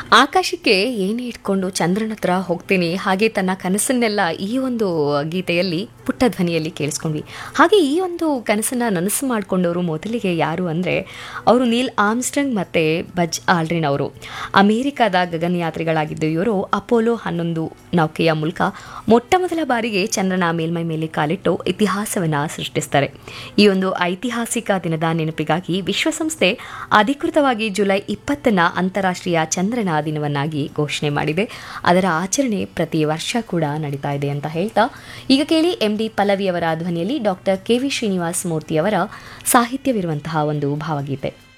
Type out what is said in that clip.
ಆಕಾಶಕ್ಕೆ ಏನೇ ಇಟ್ಕೊಂಡು ಚಂದ್ರನ ಹತ್ರ ಹೋಗ್ತೀನಿ ಹಾಗೆ ತನ್ನ ಕನಸನ್ನೆಲ್ಲ ಈ ಒಂದು ಗೀತೆಯಲ್ಲಿ ಪುಟ್ಟ ಧ್ವನಿಯಲ್ಲಿ ಕೇಳಿಸ್ಕೊಂಡ್ವಿ ಹಾಗೆ ಈ ಒಂದು ಕನಸನ್ನ ನನಸು ಮಾಡಿಕೊಂಡವರು ಮೊದಲಿಗೆ ಯಾರು ಅಂದರೆ ಅವರು ನೀಲ್ ಆಮ್ಸ್ಟ್ರಂಗ್ ಮತ್ತು ಬಜ್ ಆಲ್ಡ್ರಿನ್ ಅವರು ಅಮೇರಿಕಾದ ಗಗನಯಾತ್ರಿಗಳಾಗಿದ್ದು ಇವರು ಅಪೋಲೋ ಹನ್ನೊಂದು ನೌಕೆಯ ಮೂಲಕ ಮೊಟ್ಟ ಮೊದಲ ಬಾರಿಗೆ ಚಂದ್ರನ ಮೇಲ್ಮೈ ಮೇಲೆ ಕಾಲಿಟ್ಟು ಇತಿಹಾಸವನ್ನು ಸೃಷ್ಟಿಸ್ತಾರೆ ಈ ಒಂದು ಐತಿಹಾಸಿಕ ದಿನದ ನೆನಪಿಗಾಗಿ ವಿಶ್ವಸಂಸ್ಥೆ ಅಧಿಕೃತವಾಗಿ ಜುಲೈ ಇಪ್ಪತ್ತನ ಅಂತಾರಾಷ್ಟ್ರೀಯ ಚಂದ್ರನ ದಿನವನ್ನಾಗಿ ಘೋಷಣೆ ಮಾಡಿದೆ ಅದರ ಆಚರಣೆ ಪ್ರತಿ ವರ್ಷ ಕೂಡ ನಡೀತಾ ಇದೆ ಅಂತ ಹೇಳ್ತಾ ಈಗ ಕೇಳಿ ಎಂ ಡಿ ಪಲ್ಲವಿಯವರ ಧ್ವನಿಯಲ್ಲಿ ಡಾಕ್ಟರ್ ಕೆ ವಿ ಶ್ರೀನಿವಾಸ ಮೂರ್ತಿಯವರ ಸಾಹಿತ್ಯವಿರುವಂತಹ ಒಂದು ಭಾವಗೀತೆ